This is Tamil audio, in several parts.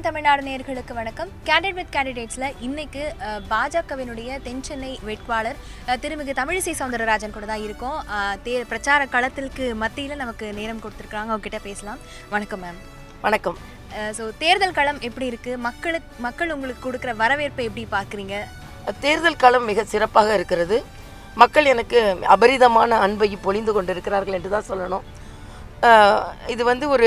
நைன் தமிழ்நாடு நேயர்களுக்கு வணக்கம் கேண்டிடேட் வித் கேண்டிடேட்ஸில் இன்னைக்கு அஹ், பாஜகவினுடைய தென் சென்னை வேட்பாளர் அஹ், திருமிகு தமிழிசை சவுந்தரராஜன் கூட தான் இருக்கோம் அஹ், தே பிரச்சார களத்திற்கு மத்தியில் நமக்கு நேரம் கொடுத்துருக்காங்க அவங்க கிட்ட பேசலாம் வணக்கம் மேம் வணக்கம் ஸோ தேர்தல் களம் எப்படி இருக்குது மக்களுக்கு மக்கள் உங்களுக்கு கொடுக்குற வரவேற்பை எப்படி பார்க்குறீங்க தேர்தல் காலம் மிக சிறப்பாக இருக்கிறது மக்கள் எனக்கு அபரிதமான அன்பை பொழிந்து கொண்டிருக்கிறார்கள் என்று தான் சொல்லணும் அஹ், இது வந்து ஒரு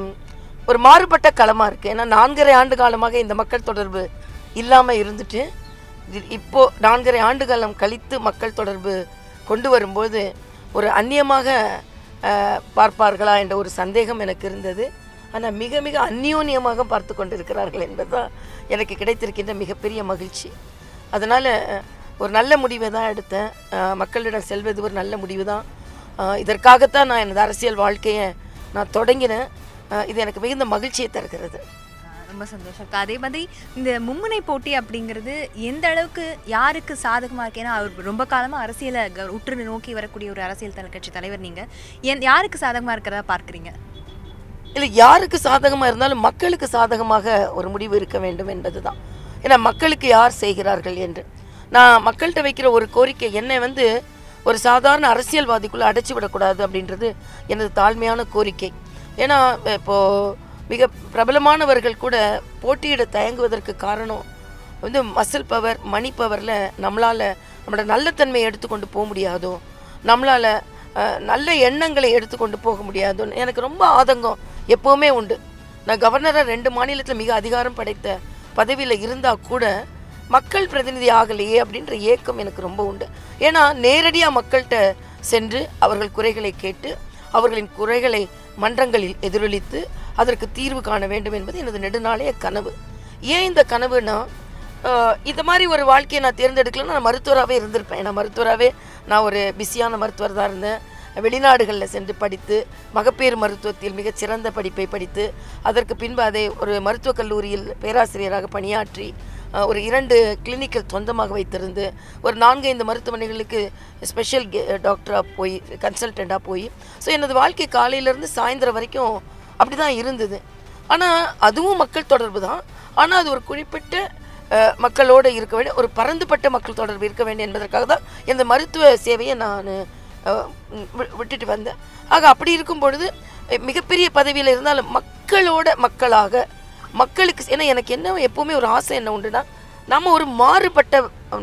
ஒரு மாறுபட்ட களமாக இருக்குது ஏன்னா நான்கரை ஆண்டு காலமாக இந்த மக்கள் தொடர்பு இல்லாமல் இருந்துட்டு இது- இப்போ நான்கரை ஆண்டு காலம் கழித்து மக்கள் தொடர்பு கொண்டு வரும்போது ஒரு அந்நியமாக அஹ், பார்ப்பார்களா என்ற ஒரு சந்தேகம் எனக்கு இருந்தது ஆனால் மிக மிக அந்யோன்யமாக பார்த்து கொண்டிருக்கிறார்கள் என்பதுதான் எனக்கு கிடைத்திருக்கின்ற மிகப்பெரிய மகிழ்ச்சி அதனால் ஒரு நல்ல முடிவை தான் எடுத்தேன் அஹ், மக்களிடம் செல்வது ஒரு நல்ல முடிவு தான் அஹ், இதற்காகத்தான் நான் எனது அரசியல் வாழ்க்கையை நான் தொடங்கினேன் அஹ், இது எனக்கு மிகுந்த மகிழ்ச்சியை தருகிறது அஹ், ரொம்ப சந்தோஷம் இருக்கு. அதே மாதிரி இந்த மும்முனை போட்டி அப்படிங்கிறது எந்த அளவுக்கு யாருக்கு சாதகமாக இருக்கு ஏன்னா அவர் ரொம்ப காலமாக அரசியலை க- உற்று நோக்கி வரக்கூடிய ஒரு அரசியல் தல கட்சி தலைவர் நீங்கள் என் யாருக்கு சாதகமாக இருக்கிறதா பார்க்குறீங்க இல்லை யாருக்கு சாதகமாக இருந்தாலும் மக்களுக்கு சாதகமாக ஒரு முடிவு இருக்க வேண்டும் என்பது தான் ஏன்னா மக்களுக்கு யார் செய்கிறார்கள் என்று நான் மக்கள்கிட்ட வைக்கிற ஒரு கோரிக்கை என்னை வந்து ஒரு சாதாரண அரசியல்வாதிக்குள்ளே அடைச்சி விடக்கூடாது அப்படின்றது எனது தாழ்மையான கோரிக்கை ஏன்னா இப்போது மிக பிரபலமானவர்கள் கூட போட்டியிட தயங்குவதற்கு காரணம் வந்து மசில் பவர் மணி பவரில் நம்மளால் நம்மளோட நல்லத்தன்மையை எடுத்துக்கொண்டு போக முடியாதோ நம்மளால் நல்ல எண்ணங்களை எடுத்துக்கொண்டு போக முடியாதோன்னு எனக்கு ரொம்ப ஆதங்கம் எப்போவுமே உண்டு நான் கவர்னராக ரெண்டு மாநிலத்தில் மிக அதிகாரம் படைத்த பதவியில் இருந்தால் கூட மக்கள் பிரதிநிதி ஆகலையே அப்படின்ற ஏக்கம் எனக்கு ரொம்ப உண்டு ஏன்னா நேரடியாக மக்கள்கிட்ட சென்று அவர்கள் குறைகளை கேட்டு அவர்களின் குறைகளை மன்றங்களில் எதிரொலித்து அதற்கு தீர்வு காண வேண்டும் என்பது எனது நெடுநாளைய கனவு ஏன் இந்த கனவுனா ஆஹ் இந்த மாதிரி ஒரு வாழ்க்கையை நான் தேர்ந்தெடுக்கலன்னா நான் மருத்துவராகவே இருந்திருப்பேன் நான் மருத்துவராகவே நான் ஒரு பிஸியான மருத்துவர் தான் இருந்தேன் வெளிநாடுகளில் சென்று படித்து மகப்பேறு மருத்துவத்தில் மிகச் சிறந்த படிப்பை படித்து அதற்கு பின்பு அதை ஒரு மருத்துவக் கல்லூரியில் பேராசிரியராக பணியாற்றி ஆஹ் ஒரு இரண்டு கிளினிக்கல் சொந்தமாக வைத்திருந்து ஒரு நான்கு ஐந்து மருத்துவமனைகளுக்கு ஸ்பெஷல் டாக்டராக போய் கன்சல்டண்ட்டாக போய் ஸோ எனது வாழ்க்கை காலையிலேருந்து சாயந்தரம் வரைக்கும் அப்படி தான் இருந்தது ஆனால் அதுவும் மக்கள் தொடர்பு தான் ஆனால் அது ஒரு குறிப்பிட்ட அஹ், மக்களோடு இருக்க வேண்டிய ஒரு பரந்துபட்ட மக்கள் தொடர்பு இருக்க வேண்டும் என்பதற்காக தான் இந்த மருத்துவ சேவையை நான் அஹ், வி- விட்டுட்டு வந்தேன் ஆக அப்படி இருக்கும் பொழுது அஹ், மிகப்பெரிய பதவியில் இருந்தாலும் மக்களோட மக்களாக மக்களுக்கு ஏன்னா எனக்கு என்ன எப்போவுமே ஒரு ஆசை என்ன உண்டுன்னா நம்ம ஒரு மாறுபட்ட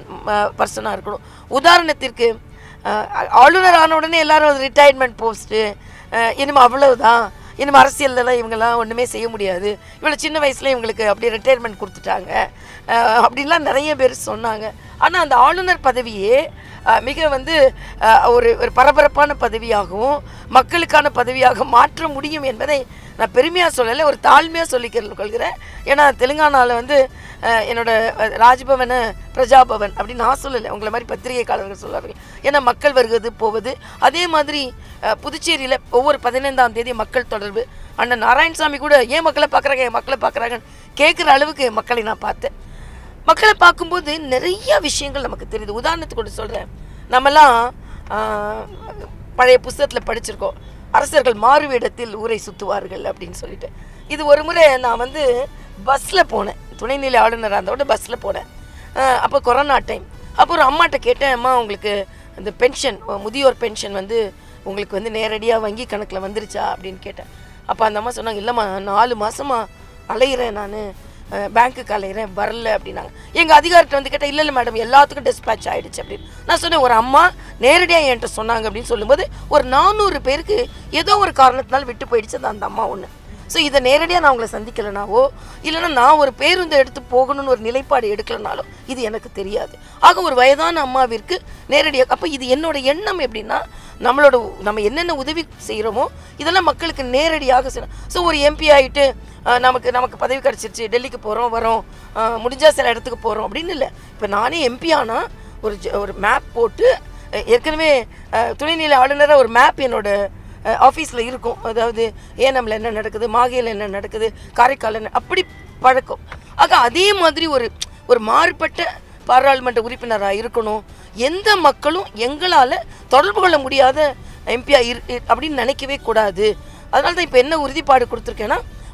பர்சனாக இருக்கணும் உதாரணத்திற்கு அஹ், ஆளுநர் ஆன உடனே எல்லாரும் ரிட்டையர்மெண்ட் போஸ்ட்டு இனிமேல் அவ்வளவுதான் இனிமேல் அரசியல்லலாம் இவங்கெல்லாம் ஒன்றுமே செய்ய முடியாது இவ்வளோ சின்ன வயசில் இவங்களுக்கு அப்படியே ரிட்டையர்மெண்ட் கொடுத்துட்டாங்க அஹ், அப்படின்லாம் நிறைய பேர் சொன்னாங்க ஆனால் அந்த ஆளுநர் பதவியே அஹ், மிக வந்து அஹ், ஒரு ஒரு பரபரப்பான பதவியாகவும் மக்களுக்கான பதவியாக மாற்ற முடியும் என்பதை நான் பெருமையாக சொல்லலை ஒரு தாழ்மையாக சொல்லிக்க கொள்கிறேன் ஏன்னா தெலுங்கானாவில் வந்து அஹ், என்னோட அஹ், ராஜ்பவன பிரஜாபவன் அப்படின்னு நான் சொல்லலை உங்களை மாதிரி பத்திரிகைக்காரர்கள் சொல்லுவார்கள் ஏன்னா மக்கள் வருவது போவது அதே மாதிரி அஹ், புதுச்சேரியில் ஒவ்வொரு பதினைந்தாம் தேதி மக்கள் தொடர்பு அண்ணன் நாராயணசாமி கூட ஏன் மக்களை பார்க்குறாங்க என் மக்களை பார்க்குறாங்கன்னு கேட்குற அளவுக்கு மக்களை நான் பார்த்தேன் மக்களை பார்க்கும்போது நிறைய விஷயங்கள் நமக்கு தெரியுது உதாரணத்துக்கு ஒன்று சொல்கிறேன் நம்மலாம் ஆஹ், பழைய புஸ்தகத்தில் படிச்சிருக்கோம் அரசர்கள் மாறுவேடத்தில் ஊரை சுற்றுவார்கள் அப்படின்னு சொல்லிட்டு இது ஒரு முறை நான் வந்து பஸ்ஸில் போனேன் துணைநிலை ஆளுநராக இருந்தோட பஸ்ஸில் போனேன் அப்போ கொரோனா டைம் அப்போ ஒரு அம்மாட்ட கேட்டேன் அம்மா உங்களுக்கு இந்த பென்ஷன் முதியோர் பென்ஷன் வந்து உங்களுக்கு வந்து நேரடியாக வங்கி கணக்கில் வந்துருச்சா அப்படின்னு கேட்டேன் அப்போ அந்த அம்மா சொன்னாங்க இல்லைம்மா நாலு மாதமாக அலையிறேன் நான் பேங்க்குக்கு அலையிறேன் வரல அப்படின்னாங்க எங்கள் அதிகாரிட்ட வந்து கேட்டால் இல்லை இல்லை மேடம் எல்லாத்துக்கும் டிஸ்பேச் ஆயிடுச்சு அப்படின்னு நான் சொன்னேன் ஒரு அம்மா நேரடியாக என்கிட்ட சொன்னாங்க அப்படின்னு சொல்லும்போது ஒரு நானூறு பேருக்கு ஏதோ ஒரு காரணத்தினால விட்டு போயிடுச்சு அது அந்த அம்மா ஒன்று ஸோ இதை நேரடியாக நான் உங்களை சந்திக்கலைனாவோ இல்லைன்னா நான் ஒரு பேருந்தை எடுத்து போகணும்னு ஒரு நிலைப்பாடு எடுக்கலனாலும் இது எனக்கு தெரியாது ஆக ஒரு வயதான அம்மாவிற்கு நேரடியாக அப்போ இது என்னோட எண்ணம் எப்படின்னா நம்மளோட நம்ம என்னென்ன உதவி செய்கிறோமோ இதெல்லாம் மக்களுக்கு நேரடியாக செய்யணும் ஸோ ஒரு எம்பி ஆகிட்டு நமக்கு நமக்கு பதவி கிடச்சிருச்சு டெல்லிக்கு போகிறோம் வரோம் அஹ், முடிஞ்சா சில இடத்துக்கு போகிறோம் அப்படின்னு இல்லை இப்போ நானே எம்பி ஆனால் ஒரு ஜ- ஒரு மேப் போட்டு அஹ், ஏற்கனவே அஹ், துணைநிலை ஆளுநராக ஒரு மேப் என்னோட ஆஃபீஸில் இருக்கும் அதாவது ஏனம்ல என்ன நடக்குது மாகேல என்ன நடக்குது காரைக்கால் என்ன அப்படி பழக்கம் ஆக அதே மாதிரி ஒரு ஒரு மாறுபட்ட பாராளுமன்ற உறுப்பினராக இருக்கணும் எந்த மக்களும் எங்களால் தொடர்பு கொள்ள முடியாத எம்பியா இரு இரு- அப்படின்னு நினைக்கவே கூடாது அதனால தான் இப்போ என்ன உறுதிப்பாடு கொடுத்துருக்கேன்னா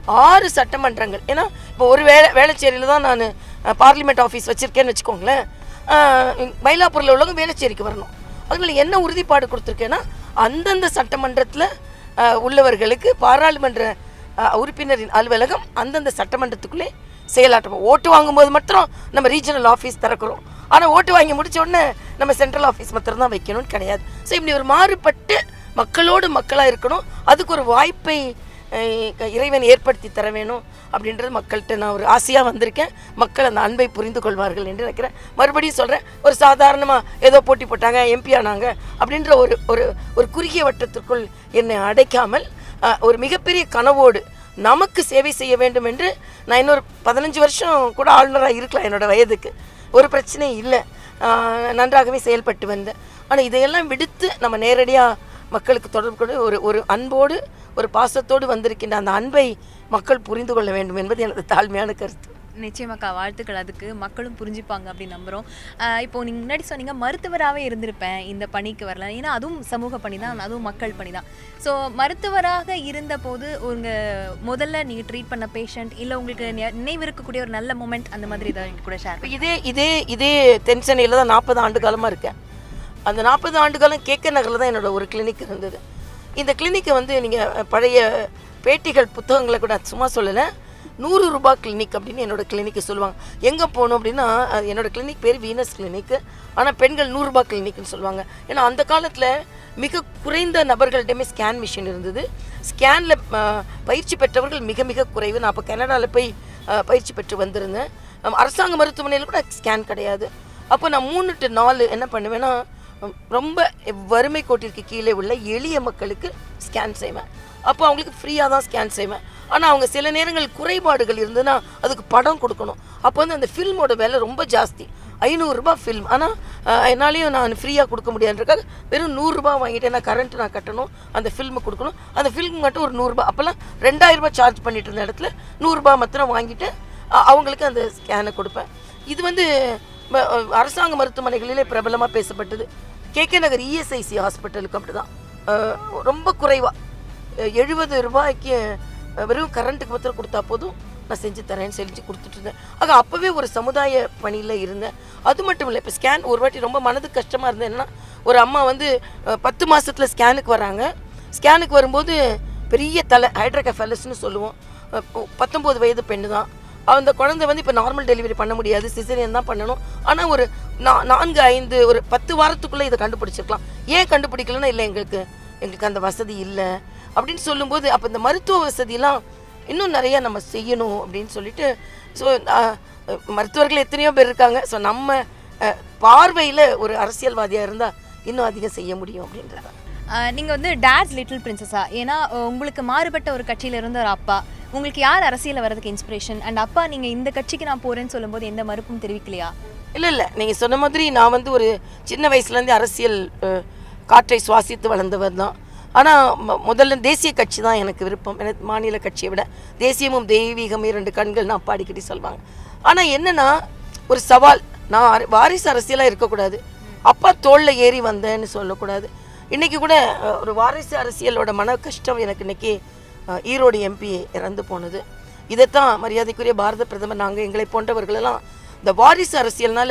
ஆறு சட்டமன்றங்கள் ஏன்னா இப்போ ஒரு வேலை வேளச்சேரியில் தான் நான் பார்லிமெண்ட் ஆஃபீஸ் வச்சுருக்கேன்னு வச்சுக்கோங்களேன் அஹ், மயிலாப்பூரில் உள்ளவங்க வேளச்சேரிக்கு வரணும் அதனால என்ன உறுதிப்பாடு கொடுத்துருக்கேன்னா அந்தந்த சட்டமன்றத்தில் உள்ளவர்களுக்கு பாராளுமன்ற அஹ், உறுப்பினரின் அலுவலகம் அந்தந்த சட்டமன்றத்துக்குள்ளே செயலாற்றணும் ஓட்டு வாங்கும்போது மாத்திரம் நம்ம ரீஜனல் ஆஃபீஸ் திறக்கிறோம் ஆனால் ஓட்டு வாங்கி முடிச்ச உடனே நம்ம சென்ட்ரல் ஆஃபீஸ் மாத்திரம் தான் வைக்கணும்னு கிடையாது ஸோ இப்படி ஒரு மாறுபட்டு மக்களோடு மக்களாக இருக்கணும் அதுக்கு ஒரு வாய்ப்பை அஹ், இறைவன் ஏற்படுத்தி தர வேணும் அப்படின்றது மக்கள்கிட்ட நான் ஒரு ஆசையாக வந்திருக்கேன் மக்கள் அந்த அன்பை புரிந்து கொள்வார்கள் என்று நினைக்கிறேன் மறுபடியும் சொல்கிறேன் ஒரு சாதாரணமாக ஏதோ போட்டி போட்டாங்க எம்பி ஆனாங்க அப்படின்ற ஒரு ஒரு ஒரு குறுகிய வட்டத்திற்குள் என்னை அடைக்காமல் அஹ், ஒரு மிகப்பெரிய கனவோடு நமக்கு சேவை செய்ய வேண்டும் என்று நான் இன்னொரு பதினஞ்சு வருஷம் கூட ஆளுநராக இருக்கலாம் என்னோட வயதுக்கு ஒரு பிரச்சனையும் இல்லை ஆஹ் நன்றாகவே செயல்பட்டு வந்தேன் ஆனால் இதையெல்லாம் விடுத்து நம்ம நேரடியாக மக்களுக்கு தொடர்பு கொண்டு ஒரு ஒரு அன்போடு ஒரு பாசத்தோடு வந்திருக்கின்ற அந்த அன்பை மக்கள் புரிந்து கொள்ள வேண்டும் என்பது எனது தாழ்மையான கருத்து நிச்சயமாக்கா வாழ்த்துக்கள் அதுக்கு மக்களும் புரிஞ்சுப்பாங்க அப்படின்னு நம்புகிறோம் ஆஹ் இப்போ நீங்கள் முன்னாடி சொன்னீங்க மருத்துவராகவே இருந்திருப்பேன் இந்த பணிக்கு வரல ஏன்னா அதுவும் சமூக பணி தான் அதுவும் மக்கள் பணி தான் ஸோ மருத்துவராக இருந்தபோது உங்கள் முதல்ல நீங்கள் ட்ரீட் பண்ண பேஷண்ட் இல்லை உங்களுக்கு நி- நினைவு இருக்கக்கூடிய ஒரு நல்ல மூமெண்ட் அந்த மாதிரி ஏதாவது எங்க கூட ஷேர் இப்போ இதே இதே இதே தென் சென்னையில் தான் நாற்பது ஆண்டு காலமாக இருக்கேன் அந்த நாற்பது ஆண்டு காலம் கேக்க நகரில் தான் என்னோட ஒரு கிளினிக் இருந்தது இந்த கிளினிக்கை வந்து நீங்கள் பழைய பேட்டிகள் புத்தகங்களை கூட சும்மா சொல்லலை நூறு ரூபாய் கிளினிக் அப்படின்னு என்னோட கிளினிக்கு சொல்லுவாங்க எங்கே போகணும் அப்படின்னா அது என்னோட கிளினிக் பேர் வீனஸ் கிளினிக்கு ஆனால் பெண்கள் நூறுரூபா கிளினிக்னு சொல்லுவாங்க ஏன்னா அந்த காலத்தில் மிக குறைந்த நபர்கள்டையுமே ஸ்கேன் மிஷின் இருந்தது ஸ்கேனில் பயிற்சி பெற்றவர்கள் மிக மிக குறைவு நான் அப்போ கனடாவில் போய் அஹ், பயிற்சி பெற்று வந்திருந்தேன் அஹ், அரசாங்க மருத்துவமனையில் கூட ஸ்கேன் கிடையாது அப்போ நான் மூணு டு நாலு என்ன பண்ணுவேன்னா உம், ரொம்ப வறுமை கோட்டிற்கு கீழே உள்ள எளிய மக்களுக்கு ஸ்கேன் செய்வேன் அப்போ அவங்களுக்கு ஃப்ரீயாக தான் ஸ்கேன் செய்வேன் ஆனால் அவங்க சில நேரங்கள் குறைபாடுகள் இருந்ததுன்னா அதுக்கு படம் கொடுக்கணும் அப்போ வந்து அந்த ஃபில்மோட விலை ரொம்ப ஜாஸ்தி ஐநூறுரூபா ஃபில்ம் ஆனால் என்னாலையும் நான் ஃப்ரீயாக கொடுக்க முடியாதுன்றக்காக வெறும் நூறுரூபா வாங்கிட்டு நான் கரண்ட் நான் கட்டணும் அந்த ஃபில்மு கொடுக்கணும் அந்த ஃபில்ம் மட்டும் ஒரு நூறுரூபா அப்போல்லாம் ரெண்டாயிரம் ரூபாய் சார்ஜ் பண்ணிட்டு இருந்த இடத்துல நூறுரூபா மாத்திரம் வாங்கிட்டு அ- அவங்களுக்கு அந்த ஸ்கேனை கொடுப்பேன் இது வந்து ம- அஹ் அரசாங்க மருத்துவமனைகளிலே பிரபலமாக பேசப்பட்டது கேகே நகர் இஎஸ்ஐசி ஹாஸ்பிட்டலுக்கு அப்படிதான் அஹ் ரொம்ப குறைவாக எழுபது ரூபாய்க்கு அஹ், வெறும் கரண்ட்டுக்கு மாத்திரம் கொடுத்தா போதும் நான் செஞ்சு தரேன்னு செஞ்சு கொடுத்துட்டு இருந்தேன் ஆக அப்போவே ஒரு சமுதாய பணியில் இருந்தேன் அது மட்டும் இல்லை இப்போ ஸ்கேன் ஒரு வாட்டி ரொம்ப மனதுக்கு கஷ்டமாக இருந்தது என்னன்னா ஒரு அம்மா வந்து அஹ், பத்து மாசத்துல ஸ்கேனுக்கு வராங்க ஸ்கேனுக்கு வரும்போது பெரிய தலை ஹைட்ரகஃபெலஸ்னு சொல்லுவோம் அஹ், ப- பத்தொம்போது வயது பெண்ணு தான் அந்த குழந்தை வந்து இப்போ நார்மல் டெலிவரி பண்ண முடியாது சிசரியன் தான் பண்ணணும் ஆனால் ஒரு நா- நான்கு ஐந்து ஒரு பத்து வாரத்துக்குள்ளே இதை கண்டுபிடிச்சிருக்கலாம் ஏன் கண்டுபிடிக்கலன்னா இல்லை எங்களுக்கு எங்களுக்கு அந்த வசதி இல்லை அப்படின்னு சொல்லும்போது அப்போ இந்த மருத்துவ வசதியெல்லாம் இன்னும் நிறைய நம்ம செய்யணும் அப்படின்னு சொல்லிட்டு ஸோ மருத்துவர்கள் எத்தனையோ பேர் இருக்காங்க ஸோ நம்ம பார்வையில் ஒரு அரசியல்வாதியாக இருந்தால் இன்னும் அதிகம் செய்ய முடியும் அப்படின்றத நீங்கள் வந்து டேட்ஸ் லிட்டில் பிரின்சஸா ஏன்னா அஹ், உங்களுக்கு மாறுபட்ட ஒரு கட்சியில இருந்த ஒரு அப்பா உங்களுக்கு யார் அரசியலில் வர்றதுக்கு இன்ஸ்பிரேஷன் அண்ட் அப்பா நீங்கள் இந்த கட்சிக்கு நான் போகிறேன்னு சொல்லும்போது எந்த மறுப்பும் தெரிவிக்கலையா இல்லை இல்லை நீங்கள் சொன்ன மாதிரி நான் வந்து ஒரு சின்ன வயசுலேருந்தே அரசியல் அஹ், காற்றை சுவாசித்து வளர்ந்தவர் தான் ஆனால் முதல்ல தேசிய கட்சி தான் எனக்கு விருப்பம் எனக்கு மாநில கட்சியை விட தேசியமும் தெய்வீகம் இரண்டு கண்கள் நான் பாடிக்கடி சொல்வாங்க ஆனால் என்னன்னா ஒரு சவால் நான் அர- வாரிசு அரசியலாக இருக்கக்கூடாது அப்பா தோளில் ஏறி வந்தேன்னு சொல்லக்கூடாது இன்றைக்கி கூட அஹ், ஒரு வாரிசு அரசியலோட மன கஷ்டம் எனக்கு இன்னைக்கு அஹ், ஈரோடு எம்பி இறந்து போனது இதைத்தான் மரியாதைக்குரிய பாரத பிரதமர் நாங்கள் எங்களை போன்றவர்களெல்லாம் இந்த வாரிசு அரசியல்னால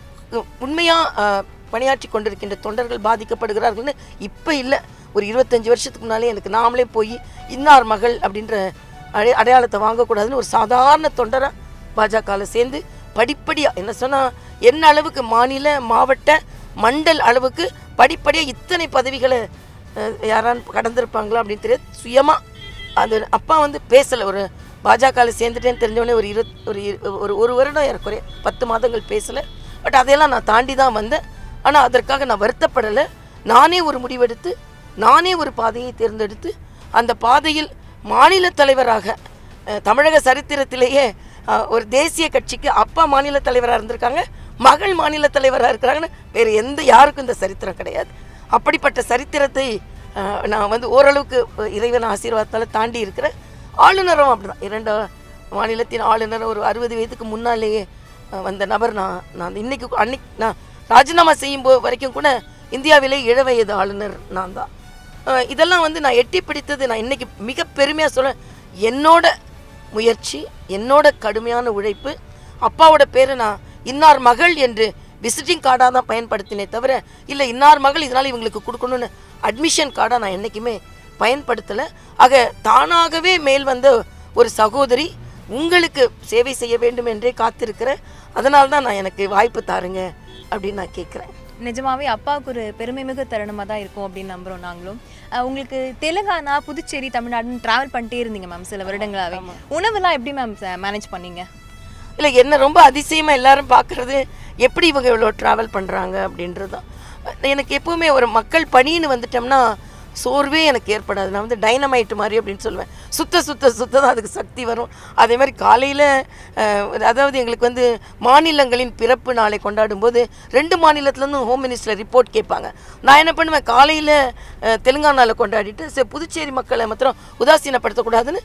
உண்மையாக பணியாற்றி கொண்டிருக்கின்ற தொண்டர்கள் பாதிக்கப்படுகிறார்கள்னு இப்போ இல்லை ஒரு இருபத்தஞ்சி வருஷத்துக்கு முன்னாலே எனக்கு நாமளே போய் இன்னார் மகள் அப்படின்ற அடை அடையாளத்தை வாங்கக்கூடாதுன்னு ஒரு சாதாரண தொண்டராக பாஜகவில் சேர்ந்து படிப்படியாக என்ன சொன்னால் என்ன அளவுக்கு மாநில மாவட்ட மண்டல் அளவுக்கு படிப்படியாக இத்தனை பதவிகளை அஹ், யாரான்னு கடந்திருப்பாங்களா அப்படின்னு தெரியாது சுயமாக அது அப்பா வந்து பேசலை ஒரு பாஜகவில் சேர்ந்துட்டேன்னு தெரிஞ்சவொடனே ஒரு இரு ஒரு இரு- ஒரு ஒரு வருடம் ஏறக்குறைய பத்து மாதங்கள் பேசலை பட் அதையெல்லாம் நான் தாண்டி தான் வந்தேன் ஆனால் அதற்காக நான் வருத்தப்படலை நானே ஒரு முடிவெடுத்து நானே ஒரு பாதையை தேர்ந்தெடுத்து அந்த பாதையில் மாநில தலைவராக அஹ், தமிழக சரித்திரத்திலேயே அஹ், ஒரு தேசிய கட்சிக்கு அப்பா மாநில தலைவராக இருந்திருக்காங்க மகள் மாநில தலைவராக இருக்கிறாங்கன்னு வேறு எந்த யாருக்கும் இந்த சரித்திரம் கிடையாது அப்படிப்பட்ட சரித்திரத்தை அஹ், நான் வந்து ஓரளவுக்கு அஹ், இறைவன் ஆசீர்வாதத்தால் தாண்டி இருக்கிறேன் ஆளுநரும் அப்படிதான் இரண்டு மாநிலத்தின் ஆளுநர் ஒரு அறுபது வயதுக்கு முன்னாலேயே அஹ், வந்த நபர் நான் நான் இன்னைக்கு கு- அன்னைக்கு நான் ராஜினாமா செய்யும் போ வரைக்கும் கூட இந்தியாவிலே இளவயது ஆளுநர் நான் தான் அஹ், இதெல்லாம் வந்து நான் எட்டி பிடித்தது நான் இன்னைக்கு மிக பெருமையாக சொல்ல என்னோட முயற்சி என்னோட கடுமையான உழைப்பு அப்பாவோட பேரை நான் இன்னார் மகள் என்று விசிட்டிங் கார்டாக தான் பயன்படுத்தினே தவிர இல்லை இன்னார் மகள் இதனால் இவங்களுக்கு கொடுக்கணும்னு அட்மிஷன் கார்டாக நான் என்றைக்குமே பயன்படுத்தலை ஆக தானாகவே மேல் வந்த ஒரு சகோதரி உங்களுக்கு சேவை செய்ய வேண்டும் என்றே காத்திருக்கிறேன் அதனால தான் நான் எனக்கு வாய்ப்பு தாருங்க அப்படின்னு நான் கேட்குறேன் நிஜமாவே அப்பாவுக்கு ஒரு பெருமைமிகு தருணமாக தான் இருக்கும் அப்படின்னு நம்புறோம் நாங்களும் அஹ் உங்களுக்கு தெலுங்கானா புதுச்சேரி தமிழ்நாடுன்னு டிராவல் பண்ணிட்டே இருந்தீங்க மேம் சில வருடங்களாவே உணவெல்லாம் எப்படி மேம் மேனேஜ் பண்ணீங்க இல்லை என்ன ரொம்ப அதிசயமாக எல்லாரும் பார்க்குறது எப்படி இவங்க இவ்வளோ ட்ராவல் பண்ணுறாங்க அப்படின்றது தான் எனக்கு எப்போவுமே ஒரு மக்கள் பணின்னு வந்துட்டோம்னா சோர்வே எனக்கு ஏற்படாது நான் வந்து டைனமைட் மாதிரி அப்படின்னு சொல்லுவேன் சுத்த சுத்த சுத்த தான் அதுக்கு சக்தி வரும் அதே மாதிரி காலையில் அதாவது எங்களுக்கு வந்து மாநிலங்களின் பிறப்பு நாளை கொண்டாடும் போது ரெண்டு மாநிலத்துலேருந்து ஹோம் மினிஸ்டர் ரிப்போர்ட் கேட்பாங்க நான் என்ன பண்ணுவேன் காலையில் தெலுங்கானாவில் கொண்டாடிட்டு சரி புதுச்சேரி மக்களை மாத்திரம் உதாசீனப்படுத்தக்கூடாதுன்னு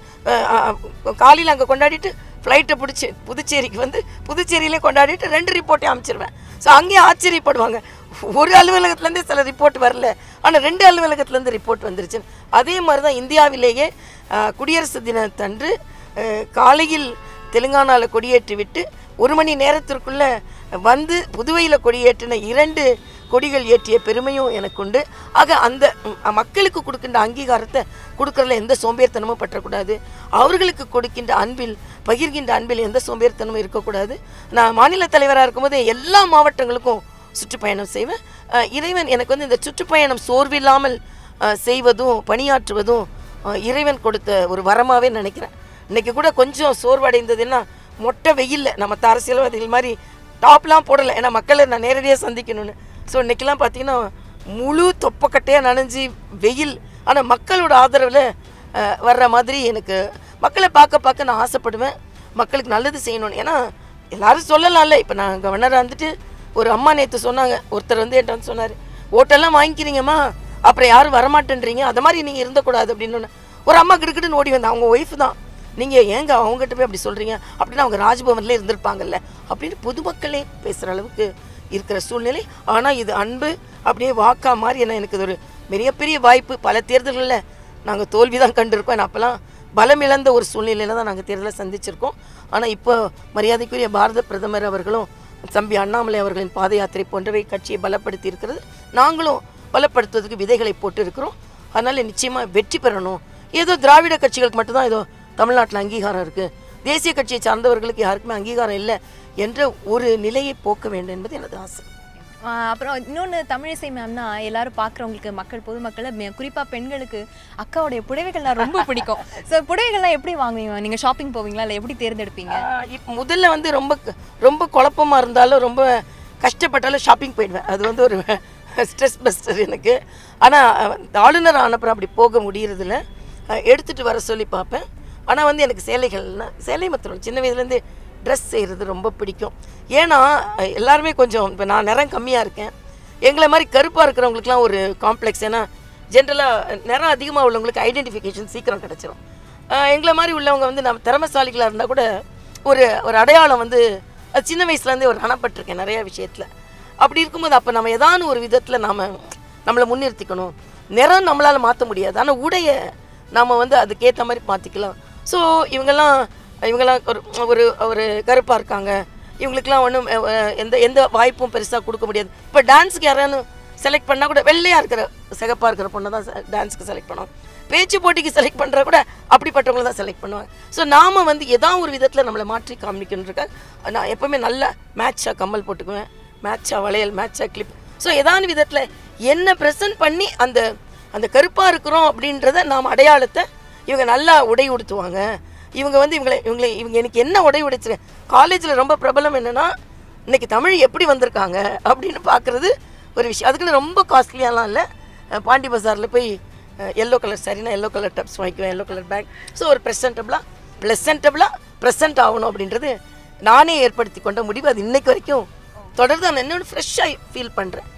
காலையில் அங்கே கொண்டாடிட்டு ஃப்ளைட்டை பிடிச்சி புதுச்சேரிக்கு வந்து புதுச்சேரியிலே கொண்டாடிட்டு ரெண்டு ரிப்போர்ட்டையும் அமைச்சிருவேன் ஸோ அங்கேயும் ஆச்சரியப்படுவாங்க ஒரு அலுவலகத்துலேருந்தே சில ரிப்போர்ட் வரல ஆனால் ரெண்டு அலுவலகத்துலேருந்து ரிப்போர்ட் வந்துருச்சு அதே மாதிரி தான் இந்தியாவிலேயே அஹ், குடியரசு தினத்தன்று அஹ், காலையில் தெலுங்கானாவில் கொடியேற்றி விட்டு ஒரு மணி நேரத்திற்குள்ளே வந்து புதுவையில் கொடியேற்றின இரண்டு கொடிகள் ஏற்றிய பெருமையும் எனக்கு உண்டு ஆக அந்த ம், மக்களுக்கு கொடுக்கின்ற அங்கீகாரத்தை கொடுக்கறதுல எந்த சோம்பேறித்தனமும் பற்றக்கூடாது அவர்களுக்கு கொடுக்கின்ற அன்பில் பகிர்கின்ற அன்பில் எந்த சோம்பேறித்தனமும் இருக்கக்கூடாது நான் மாநில தலைவராக இருக்கும்போது எல்லா மாவட்டங்களுக்கும் சுற்றுப்பயணம் செய்வேன் அஹ், இறைவன் எனக்கு வந்து இந்த சுற்றுப்பயணம் சோர்வில்லாமல் அஹ், செய்வதும் பணியாற்றுவதும் அஹ், இறைவன் கொடுத்த ஒரு வரமாகவே நினைக்கிறேன் இன்னைக்கு கூட கொஞ்சம் சோர்வடைந்ததுன்னா மொட்டை வெயில்ல நம்ம அரசியல்வாதிகள் மாதிரி டாப்லாம் போடலை ஏன்னா மக்களை நான் நேரடியாக சந்திக்கணும்னு ஸோ இன்னைக்கெல்லாம் பார்த்தீங்கன்னா முழு தொப்பக்கட்டையாக நனைஞ்சு வெயில் ஆனால் மக்களோட ஆதரவில் அஹ், வர்ற மாதிரி எனக்கு மக்களை பார்க்க பார்க்க நான் ஆசைப்படுவேன் மக்களுக்கு நல்லது செய்யணும்னு ஏன்னா எல்லாரும் சொல்லலாம்ல இப்போ நான் கவர்னராக வந்துட்டு ஒரு அம்மா நேற்று சொன்னாங்க ஒருத்தர் வந்து என்கிட்ட வந்து சொன்னார் ஓட்டெல்லாம் வாங்கிக்கிறீங்கம்மா அப்புறம் யாரும் வரமாட்டேன்றீங்க அது மாதிரி நீங்கள் இருந்தக்கூடாது அப்படின்னு ஒண்ணு. ஒரு அம்மா கிடுக்கிட்டுன்னு ஓடி வந்தா அவங்க ஒய்ஃப் தான் நீங்கள் ஏங்க அவங்ககிட்ட போய் அப்படி சொல்கிறீங்க அப்படின்னா அவங்க ராஜ்பவன்ல இருந்திருப்பாங்கல்ல அப்படின்னு பொதுமக்களே பேசுகிற அளவுக்கு இருக்கிற சூழ்நிலை ஆனால் இது அன்பு அப்படியே வாக்கா மாதிரி என்ன எனக்கு இது ஒரு மிகப்பெரிய வாய்ப்பு பல தேர்தல்களில் நாங்கள் தோல்வி தான் கண்டிருக்கோம் ஏன்னா அப்போல்லாம் பலம் இழந்த ஒரு சூழ்நிலையில தான் நாங்கள் தேர்தலை சந்திச்சிருக்கோம் ஆனால் இப்போ மரியாதைக்குரிய பாரத பிரதமர் அவர்களும் தம்பி அண்ணாமலை அவர்களின் பாத யாத்திரை போன்றவை கட்சியை பலப்படுத்தி இருக்கிறது நாங்களும் பலப்படுத்துவதற்கு விதைகளை போட்டு இருக்கிறோம் அதனால நிச்சயமா வெற்றி பெறணும் ஏதோ திராவிட கட்சிகளுக்கு மட்டும்தான் ஏதோ தமிழ்நாட்டில் அங்கீகாரம் இருக்கு தேசிய கட்சியை சார்ந்தவர்களுக்கு யாருக்குமே அங்கீகாரம் இல்லை என்ற ஒரு நிலையை போக்க வேண்டும் என்பது எனது ஆசை ஆஹ் அப்புறம் இன்னொன்று தமிழிசை மேம்னா எல்லாரும் பார்க்குறவங்களுக்கு மக்கள் பொதுமக்களை மே- குறிப்பா பெண்களுக்கு அக்காவுடைய புடவைகள்லாம் ரொம்ப பிடிக்கும் ஸோ புடவைகள்லாம் எப்படி வாங்குவீங்க நீங்க ஷாப்பிங் போவீங்களா இல்லை எப்படி தேர்ந்தெடுப்பீங்க ஆஹ் இப்ப முதல்ல வந்து ரொம்ப க- ரொம்ப குழப்பமா இருந்தாலும் ரொம்ப கஷ்டப்பட்டாலும் ஷாப்பிங் போயிடுவேன் அது வந்து ஒரு ஸ்ட்ரெஸ் பஸ்டர் எனக்கு ஆனால் ஆளுநர் ஆனப்புறம் அப்படி போக முடியறதில்ல அஹ் எடுத்துட்டு வர சொல்லி பார்ப்பேன் ஆனால் வந்து எனக்கு சேலைகள்னா சேலை மாத்திரம் சின்ன வயதுலேருந்து ட்ரெஸ் செய்கிறது ரொம்ப பிடிக்கும் ஏன்னா அஹ் எல்லாருமே கொஞ்சம் இப்போ நான் நிறம் கம்மியாக இருக்கேன் எங்களை மாதிரி கருப்பாக இருக்கிறவங்களுக்குலாம் ஒரு காம்ப்ளெக்ஸ் ஏன்னா ஜென்ரலாக நிறம் அதிகமாக உள்ளவங்களுக்கு ஐடென்டிஃபிகேஷன் சீக்கிரம் கிடச்சிரும் ஆஹ் எங்களை மாதிரி உள்ளவங்க வந்து நம்ம திறமைசாலிகளாக இருந்தால் கூட ஒரு ஒரு அடையாளம் வந்து அது சின்ன வயசுலேருந்தே ஒரு அணப்பட்டிருக்கேன் நிறைய விஷயத்தில் அப்படி இருக்கும்போது அப்போ நம்ம ஏதான ஒரு விதத்தில் நாம் நம்மளை முன்னிறுத்திக்கணும் நிறம் நம்மளால் மாற்ற முடியாது ஆனால் உடைய நாம் வந்து அதுக்கேற்ற மாதிரி மாற்றிக்கலாம் ஸோ இவங்கெல்லாம் இவங்கெல்லாம் ஒரு ஒரு ஒரு கருப்பாக இருக்காங்க இவங்களுக்குலாம் ஒன்றும் எந்த எந்த வாய்ப்பும் பெருசாக கொடுக்க முடியாது இப்போ டான்ஸுக்கு யாரானு செலக்ட் பண்ணால் கூட வெள்ளையாக இருக்கிற சிகப்பாக இருக்கிற பொண்ணை தான் டான்ஸுக்கு செலக்ட் பண்ணுவோம் பேச்சு போட்டிக்கு செலக்ட் பண்ணுற கூட அப்படிப்பட்டவங்கள தான் செலக்ட் பண்ணுவாங்க ஸோ நாம வந்து ஏதாவது ஒரு விதத்தில் நம்மளை மாற்றி காமிக்கணுன்றக்காக நான் எப்போவுமே நல்ல மேட்சாக கம்மல் போட்டுக்குவேன் மேட்சாக வளையல் மேட்சாக கிளிப் ஸோ ஏதாவது விதத்தில் என்ன ப்ரெசென்ட் பண்ணி அந்த அந்த கருப்பாக இருக்கிறோம் அப்படின்றத நாம் அடையாளத்தை இவங்க நல்லா உடை உடுத்துவாங்க இவங்க வந்து இவங்களை இவங்களை இவங்க எனக்கு என்ன உடை உடைச்சிரு காலேஜில் ரொம்ப பிரபலம் என்னன்னா இன்னைக்கு தமிழ் எப்படி வந்திருக்காங்க அப்படின்னு பார்க்குறது ஒரு விஷயம் அதுக்குன்னு ரொம்ப காஸ்ட்லியாலாம் இல்லை அஹ் பாண்டி பஜாரில் போய் எல்லோ கலர் சரினா எல்லோ கலர் டப்ஸ் வாங்கிக்குவேன் எல்லோ கலர் பேக் ஸோ ஒரு ப்ரெசன்டபுளாக ப்ளசன்டபுளாக ப்ரெசன்ட் ஆகணும் அப்படின்றது நானே ஏற்படுத்தி கொண்ட முடிவு அது இன்னைக்கு வரைக்கும் தொடர்ந்து நான் இன்னொன்று ஃப்ரெஷ்ஷாக ஃபீல் பண்ணுறேன்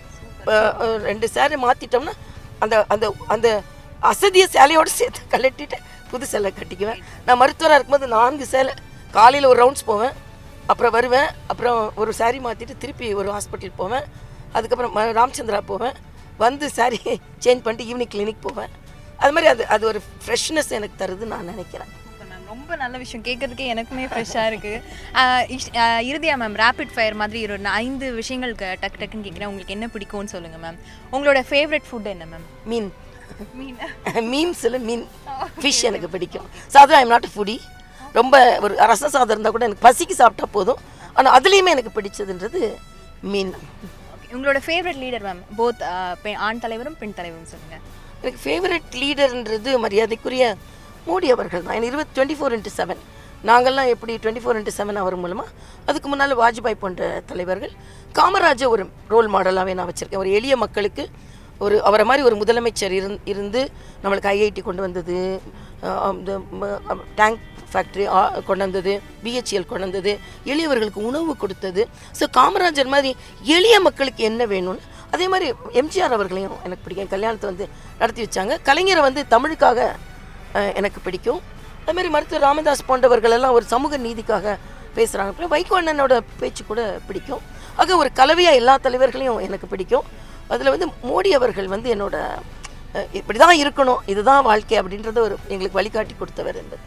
ரெண்டு சேலை மாற்றிட்டோம்னா அந்த அந்த அந்த அசதிய சேலையோடு சேர்த்து கழட்டிட்டு புது சேலை கட்டிக்குவேன் நான் மருத்துவராக இருக்கும்போது நான்கு சேலை காலையில் ஒரு ரவுண்ட்ஸ் போவேன் அப்புறம் வருவேன் அப்புறம் ஒரு saree மாற்றிட்டு திருப்பி ஒரு ஹாஸ்பிட்டல் போவேன் அதுக்கப்புறம் ம- ராமச்சந்திரா போவேன் வந்து saree சேஞ்ச் பண்ணிட்டு ஈவினிங் கிளினிக் போவேன் அது மாதிரி அது அது ஒரு ஃப்ரெஷ்னஸ் எனக்கு தருதுன்னு நான் நினைக்கிறேன் ரொம்ப நல்ல விஷயம் கேட்கறதுக்கே எனக்குமே ஃப்ரெஷ்ஷாக இருக்குது இறுதியா மேம் ரேபிட் ஃபயர் மாதிரி ஒரு ந- ஐந்து விஷயங்கள் க- டக்கு டக்குன்னு கேட்குறேன் உங்களுக்கு என்ன பிடிக்கும்னு சொல்லுங்கள் மேம் உங்களோட ஃபேவரட் ஃபுட் என்ன மேம் மீன் மீன் மீம்ஸில் மீன் ஃபிஷ் எனக்கு பிடிக்கும் சாதம் ஐம் நாட் ஃபுடி ரொம்ப ஒரு ரச சாதம் இருந்தால் கூட எனக்கு பசிக்கு சாப்பிட்டா போதும் ஆனால் அதுலேயுமே எனக்கு பிடிச்சதுன்றது மீன் Okay. உங்களோட ஃபேவரட் லீடர் மேம் போத் ஆண் தலைவரும் பெண் தலைவரும் சொல்லுங்கள் எனக்கு ஃபேவரட் லீடர்ன்றது மரியாதைக்குரிய மோடி அவர்கள் தான் எனக்கு இருபத்தி டுவெண்ட்டி ஃபோர் இன்ட்டு செவன் நாங்கள்லாம் எப்படி டுவெண்ட்டி ஃபோர் இன்ட்டு செவன் அவர் மூலமாக அதுக்கு முன்னால் வாஜ்பாய் போன்ற தலைவர்கள் காமராஜர் ஒரு ரோல் மாடலாகவே நான் வச்சுருக்கேன் ஒரு எளிய மக்களுக்கு ஒரு அவரை மாதிரி ஒரு முதலமைச்சர் இருந் இருந்து நம்மளுக்கு ஐஐடி கொண்டு வந்தது அஹ் இந்த டேங்க் ஃபேக்ட்ரி கொண்டு வந்தது பிஹெச்எல் கொண்டு வந்தது எளியவர்களுக்கு உணவு கொடுத்தது ஸோ காமராஜர் மாதிரி எளிய மக்களுக்கு என்ன வேணும்னு அதே மாதிரி எம்ஜிஆர் அவர்களையும் எனக்கு பிடிக்கும் கல்யாணத்தை வந்து நடத்தி வச்சாங்க கலைஞரை வந்து தமிழுக்காக அஹ், எனக்கு பிடிக்கும் அதே மாதிரி மருத்துவர் ராமதாஸ் போன்றவர்கள் எல்லாம் ஒரு சமூக நீதிக்காக பேசுகிறாங்க அப்புறம் வைகோ அண்ணனோட பேச்சு கூட பிடிக்கும் ஆக ஒரு கலவையாக எல்லா தலைவர்களையும் எனக்கு பிடிக்கும் அதில் வந்து மோடி அவர்கள் வந்து என்னோட அஹ், இப்படி தான் இருக்கணும் இதுதான் வாழ்க்கை அப்படின்றத ஒரு எங்களுக்கு வழிகாட்டி கொடுத்தவர் என்பது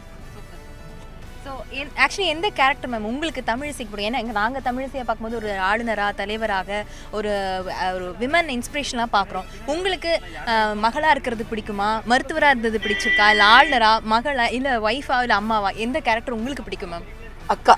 ஸோ ஆக்சுவலி எந்த கேரக்டர் மேம் உங்களுக்கு தமிழிசைக்கு பிடிக்கும் ஏன்னா இங்கே நாங்கள் தமிழிசையை பார்க்கும்போது ஒரு ஆளுநராக தலைவராக ஒரு அஹ், ஒரு விமன் இன்ஸ்பிரேஷனாக பார்க்குறோம் உங்களுக்கு அஹ், மகளா இருக்கிறது பிடிக்குமா மருத்துவராக இருந்தது பிடிச்சிருக்கா இல்லை ஆளுநரா மகளா இல்லை ஒய்ஃபா இல்லை அம்மாவா எந்த கேரக்டர் உங்களுக்கு பிடிக்கும் மேம் அக்கா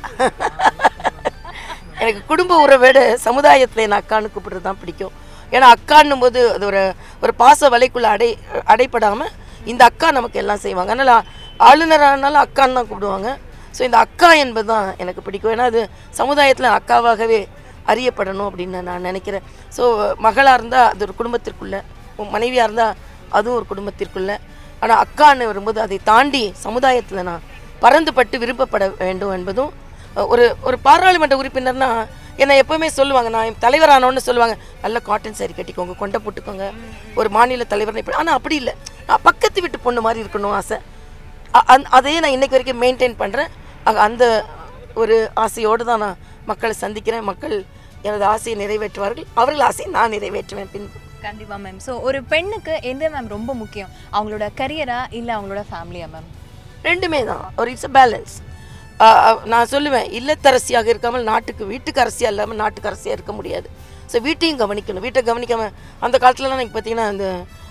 எனக்கு குடும்ப உறவை விட சமுதாயத்தில் என் அக்கான்னு கூப்பிடுறது தான் பிடிக்கும் ஏன்னா அக்கான்னும் போது அது ஒரு ஒரு பாச வலைக்குள்ள அடை அடைப்படாமல் இந்த அக்கா நமக்கு எல்லாம் செய்வாங்க அதனால் ஆளுநரானாலும் அக்கான்னு தான் கூப்பிடுவாங்க ஸோ இந்த அக்கா என்பது தான் எனக்கு பிடிக்கும் ஏன்னா அது சமுதாயத்தில் அக்காவாகவே அறியப்படணும் அப்படின்னு நான் நினைக்கிறேன் ஸோ மகளாக இருந்தால் அது ஒரு குடும்பத்திற்குள்ள மனைவியாக இருந்தால் அதுவும் ஒரு குடும்பத்திற்குள்ள ஆனால் அக்கான்னு வரும்போது அதை தாண்டி சமுதாயத்தில் நான் பறந்துபட்டு விருப்பப்பட வேண்டும் என்பதும் அஹ், ஒரு ஒரு பாராளுமன்ற உறுப்பினர்னா என்னை எப்பவுமே சொல்லுவாங்க நான் தலைவரானோன்னு சொல்லுவாங்க நல்ல காட்டன் saree கட்டிக்கோங்க கொண்டை போட்டுக்கோங்க ஒரு மாநில தலைவர் இப்படி ஆனால் அப்படி இல்லை நான் பக்கத்து வீட்டு பொண்ணு மாதிரி இருக்கணும் ஆசை அ- அந் அதையே நான் இன்னைக்கு வரைக்கும் மெயின்டைன் பண்ணுறேன் அந்த ஒரு ஆசையோடு தான் நான் மக்களை சந்திக்கிறேன் மக்கள் எனது ஆசையை நிறைவேற்றுவார்கள் அவர்கள் ஆசையை நான் நிறைவேற்றுவேன் பின் கண்டிப்பாக மேம் ஸோ ஒரு பெண்ணுக்கு எந்த மேம் ரொம்ப முக்கியம் அவங்களோட கரியரா இல்லை அவங்களோட ஃபேமிலியா மேம் ரெண்டுமே தான் ஒரு இட்ஸ் அ பேலன்ஸ் நான் சொல்லுவேன் இல்லத்தரசியாக இருக்காமல் நாட்டுக்கு வீட்டுக்கு அரசியாக இல்லாமல் நாட்டுக்கு அரசியாக இருக்க முடியாது ஸோ வீட்டையும் கவனிக்கணும் வீட்டை கவனிக்காமல் அந்த காலத்துலலாம் எனக்கு பார்த்தீங்கன்னா அந்த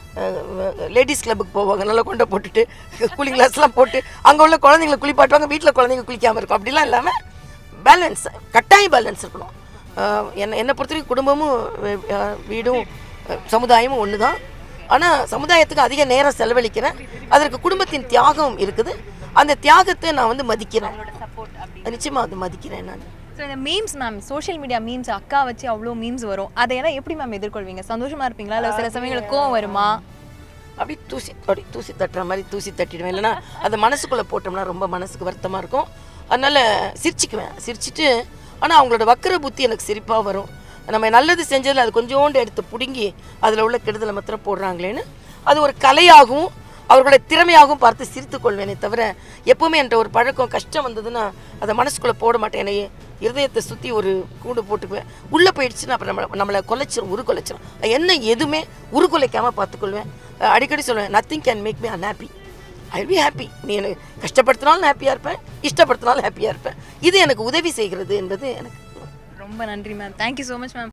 லேடிஸ் கிளப்புக்கு போவாங்க நல்லா கொண்டை போட்டுட்டு கூலிங் கிளாஸ்லாம் போட்டு அங்கே உள்ள குழந்தைங்களை குளிப்பாட்டுவாங்க வீட்டில் குழந்தைங்க குளிக்காமல் இருக்கும் அப்படிலாம் இல்லாமல் பேலன்ஸ் கட்டாய பேலன்ஸ் இருக்கணும் அஹ் என்னை என்னை பொறுத்த வரைக்கும் குடும்பமும் வே- அஹ் வீடும் அஹ் சமுதாயமும் ஒன்று தான் ஆனால் சமுதாயத்துக்கு அதிக நேரம் செலவழிக்கிறேன் அதற்கு குடும்பத்தின் தியாகம் இருக்குது அந்த தியாகத்தை நான் வந்து மதிக்கிறேன் சப்போர்ட் அப்படி நிச்சயமாக அது மதிக்கிறேன் நான் ஸோ இந்த memes ma'am social media memes அக்கா வச்சு அவ்வளோ மீம்ஸ் வரும் அதையெல்லாம் எப்படி மேம் எதிர்கொள்வீங்க சந்தோஷமா இருப்பீங்களா இல்லை சில சமயங்களுக்கு கோவம் வருமா அப்படி தூசி அப்படி தூசி தட்டுற மாதிரி தூசி தட்டிடுவேன் இல்லைன்னா அதை மனசுக்குள்ளே போட்டோம்னா ரொம்ப மனசுக்கு வருத்தமாக இருக்கும் அதனால் சிரிச்சுக்குவேன் சிரிச்சிட்டு ஆனால் அவங்களோட வக்கர புத்தி எனக்கு சிரிப்பாக வரும் நம்ம நல்லது செஞ்சதில் அது கொஞ்சோண்டு எடுத்து பிடுங்கி அதில் உள்ள கெடுதலை மாத்திரம் போடுறாங்களேன்னு அது ஒரு கலையாகவும் அவர்களுடைய திறமையாகவும் பார்த்து சிரித்து கொள்வேனே தவிர எப்பவுமே என்ற ஒரு பழக்கம் கஷ்டம் வந்ததுன்னா அதை மனசுக்குள்ளே போட மாட்டேன் என்னை இருதயத்தை சுற்றி ஒரு கூடு போட்டுக்குவேன் உள்ளே போயிடுச்சுன்னா அப்புறம் நம்மளை நம்மளை கொலைச்சிரும் உரு கொலைச்சிரும் என்ன எதுவுமே உரு கொலைக்காமல் பார்த்துக்கொள்வேன் அஹ் அடிக்கடி சொல்லுவேன் nothing can make me unhappy I be happy நீ எனக்கு கஷ்டப்படுத்தினாலும் ஹாப்பியாக இருப்பேன் இஷ்டப்படுத்தினாலும் ஹாப்பியாக இருப்பேன் இது எனக்கு உதவி செய்கிறது என்பது எனக்கு ரொம்ப நன்றி ma'am thank you so much ma'am